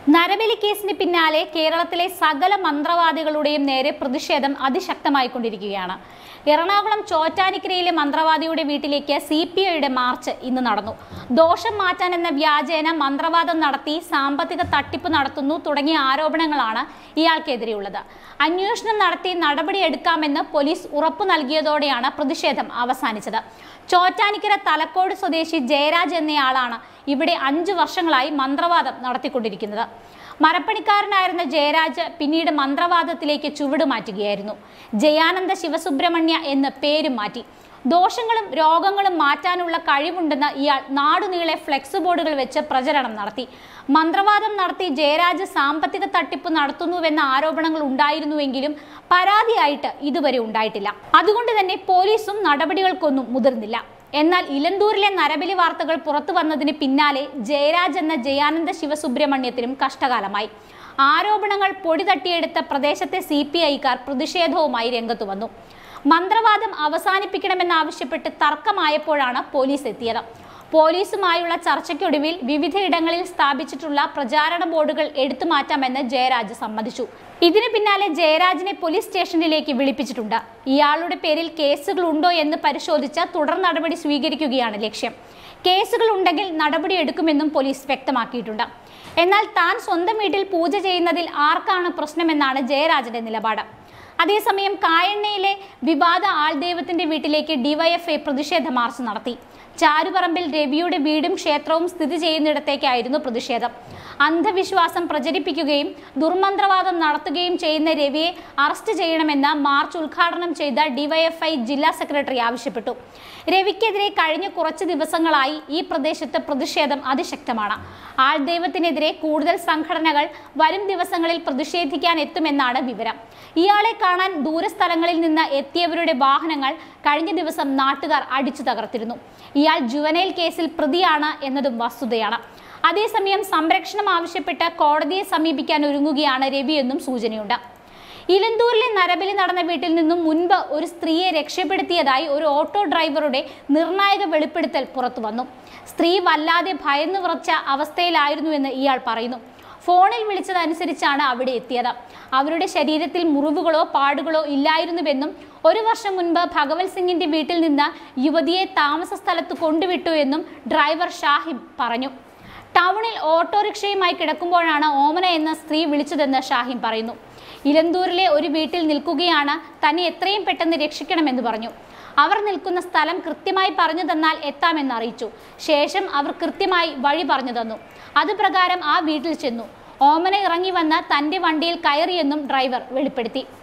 നരബലി കേസിന് പിന്നാലെ കേരളത്തിലെ സകല മന്ത്രവാദികളുടെയും നേരെ പ്രതിഷേധം അതിശക്തമായിക്കൊണ്ടിരിക്കുകയാണ് എറണാകുളം ചോറ്റാനിക്കരയിലെ മന്ത്രവാദിയുടെ വീട്ടിലേക്ക് സി പി ഐയുടെ മാർച്ച് ഇന്ന് നടന്നു ദോഷം മാറ്റാൻ എന്ന വ്യാജേന മന്ത്രവാദം നടത്തി സാമ്പത്തിക തട്ടിപ്പ് നടത്തുന്നു തുടങ്ങിയ ആരോപണങ്ങളാണ് ഇയാൾക്കെതിരെയുള്ളത് അന്വേഷണം നടത്തി നടപടിയെടുക്കാമെന്ന് പോലീസ് ഉറപ്പു നൽകിയതോടെയാണ് പ്രതിഷേധം അവസാനിച്ചത് ചോറ്റാനിക്കര തലക്കോട് സ്വദേശി ജയരാജ് എന്നയാളാണ് ഇവിടെ അഞ്ചു വർഷങ്ങളായി മന്ത്രവാദം നടത്തിക്കൊണ്ടിരിക്കുന്നത് മരപ്പണിക്കാരനായിരുന്ന ജയരാജ് പിന്നീട് മന്ത്രവാദത്തിലേക്ക് ചുവട് മാറ്റുകയായിരുന്നു ജയാനന്ദ ശിവസുബ്രഹ്മണ്യ എന്ന് പേരും മാറ്റി ദോഷങ്ങളും രോഗങ്ങളും മാറ്റാനുള്ള കഴിവുണ്ടെന്ന് ഇയാൾ നാടുനീളെ ഫ്ലെക്സ് ബോർഡുകൾ വെച്ച് പ്രചരണം നടത്തി മന്ത്രവാദം നടത്തി ജയരാജ് സാമ്പത്തിക തട്ടിപ്പ് നടത്തുന്നുവെന്ന ആരോപണങ്ങൾ ഉണ്ടായിരുന്നുവെങ്കിലും പരാതിയായിട്ട് ഇതുവരെ ഉണ്ടായിട്ടില്ല അതുകൊണ്ട് തന്നെ പോലീസും നടപടികൾക്കൊന്നും മുതിർന്നില്ല എന്നാൽ ഇലന്തൂരിലെ നരബലി വാർത്തകൾ പുറത്തു വന്നതിന് പിന്നാലെ ജയരാജ് എന്ന ജയാനന്ദ ശിവസുബ്രഹ്മണ്യത്തിനും കഷ്ടകാലമായി ആരോപണങ്ങൾ പൊടി തട്ടിയെടുത്ത പ്രദേശത്തെ സി പി ഐക്കാർ പ്രതിഷേധവുമായി രംഗത്തു വന്നു മന്ത്രവാദം അവസാനിപ്പിക്കണമെന്നാവശ്യപ്പെട്ട് തർക്കമായപ്പോഴാണ് പോലീസ് എത്തിയത് പോലീസുമായുള്ള ചർച്ചയ്ക്കൊടുവിൽ വിവിധയിടങ്ങളിൽ സ്ഥാപിച്ചിട്ടുള്ള പ്രചാരണ ബോർഡുകൾ എടുത്തു മാറ്റാമെന്ന് ജയരാജ് സമ്മതിച്ചു ഇതിനു പിന്നാലെ ജയരാജിനെ പോലീസ് സ്റ്റേഷനിലേക്ക് വിളിപ്പിച്ചിട്ടുണ്ട് ഇയാളുടെ പേരിൽ കേസുകൾ ഉണ്ടോ എന്ന് പരിശോധിച്ച് തുടർ നടപടി സ്വീകരിക്കുകയാണ് ലക്ഷ്യം കേസുകൾ ഉണ്ടെങ്കിൽ നടപടിയെടുക്കുമെന്നും പോലീസ് വ്യക്തമാക്കിയിട്ടുണ്ട് എന്നാൽ താൻ സ്വന്തം വീട്ടിൽ പൂജ ചെയ്യുന്നതിൽ ആർക്കാണ് പ്രശ്നമെന്നാണ് ജയരാജന്റെ നിലപാട് അതേസമയം കായണ്ണയിലെ വിവാദ ആൾദൈവത്തിന്റെ വീട്ടിലേക്ക് ഡിവൈഎഫ്ഐ പ്രതിഷേധ മാർച്ച് നടത്തി ചാരുപറമ്പിൽ രവിയുടെ വീടും ക്ഷേത്രവും സ്ഥിതി ചെയ്യുന്നിടത്തേക്കായിരുന്നു പ്രതിഷേധം അന്ധവിശ്വാസം പ്രചരിപ്പിക്കുകയും ദുർമന്ത്രവാദം നടത്തുകയും ചെയ്യുന്ന രവിയെ അറസ്റ്റ് ചെയ്യണമെന്ന് മാർച്ച് ഉദ്ഘാടനം ചെയ്ത ഡിവൈഎഫ്ഐ ജില്ലാ സെക്രട്ടറി ആവശ്യപ്പെട്ടു രവിക്കെതിരെ കഴിഞ്ഞ കുറച്ച് ദിവസങ്ങളായി ഈ പ്രദേശത്ത് പ്രതിഷേധം അതിശക്തമാണ് ആൾദൈവത്തിനെതിരെ കൂടുതൽ സംഘടനകൾ വരും ദിവസങ്ങളിൽ പ്രതിഷേധിക്കാൻ എത്തുമെന്നാണ് വിവരം ഇയാളെ കാണാൻ ദൂരസ്ഥലങ്ങളിൽ നിന്ന് എത്തിയവരുടെ വാഹനങ്ങൾ കഴിഞ്ഞ ദിവസം നാട്ടുകാർ അടിച്ചു തകർത്തിരുന്നു ഇയാൾ ജുവനൈൽ കേസിൽ പ്രതിയാണ് എന്നതും വസ്തുതയാണ് അതേസമയം സംരക്ഷണം ആവശ്യപ്പെട്ട് കോടതിയെ സമീപിക്കാൻ ഒരുങ്ങുകയാണ് രവിയെന്നും സൂചനയുണ്ട് ഇലന്തൂരിലെ നരബലി നടന്ന വീട്ടിൽ നിന്നും മുൻപ് ഒരു സ്ത്രീയെ രക്ഷപ്പെടുത്തിയതായി ഒരു ഓട്ടോ ഡ്രൈവറുടെ നിർണായക വെളിപ്പെടുത്തൽ പുറത്തു വന്നു സ്ത്രീ വല്ലാതെ ഭയന്നു വിറച്ച അവസ്ഥയിലായിരുന്നുവെന്ന് ഇയാൾ പറയുന്നു ഫോണിൽ വിളിച്ചതനുസരിച്ചാണ് അവിടെ എത്തിയത് അവരുടെ ശരീരത്തിൽ മുറിവുകളോ പാടുകളോ ഇല്ലായിരുന്നുവെന്നും ഒരു വർഷം മുൻപ് ഭഗവത് സിംഗിന്റെ വീട്ടിൽ നിന്ന് യുവതിയെ താമസ സ്ഥലത്ത് കൊണ്ടുവിട്ടു എന്നും ഡ്രൈവർ ഷാഹിബ് പറഞ്ഞു ടൗണിൽ ഓട്ടോറിക്ഷയുമായി കിടക്കുമ്പോഴാണ് ഓമന എന്ന സ്ത്രീ വിളിച്ചതെന്ന് ഷാഹിം പറയുന്നു ഇലന്തൂരിലെ ഒരു വീട്ടിൽ നിൽക്കുകയാണ് തന്നെ എത്രയും പെട്ടെന്ന് രക്ഷിക്കണമെന്ന് പറഞ്ഞു അവർ നിൽക്കുന്ന സ്ഥലം കൃത്യമായി പറഞ്ഞു തന്നാൽ എത്താമെന്ന് അറിയിച്ചു ശേഷം അവർ കൃത്യമായി വഴി പറഞ്ഞു തന്നു അതുപ്രകാരം ആ വീട്ടിൽ ചെന്നു ഓമന ഇറങ്ങി വന്ന് തന്റെ വണ്ടിയിൽ കയറിയെന്നും ഡ്രൈവർ വെളിപ്പെടുത്തി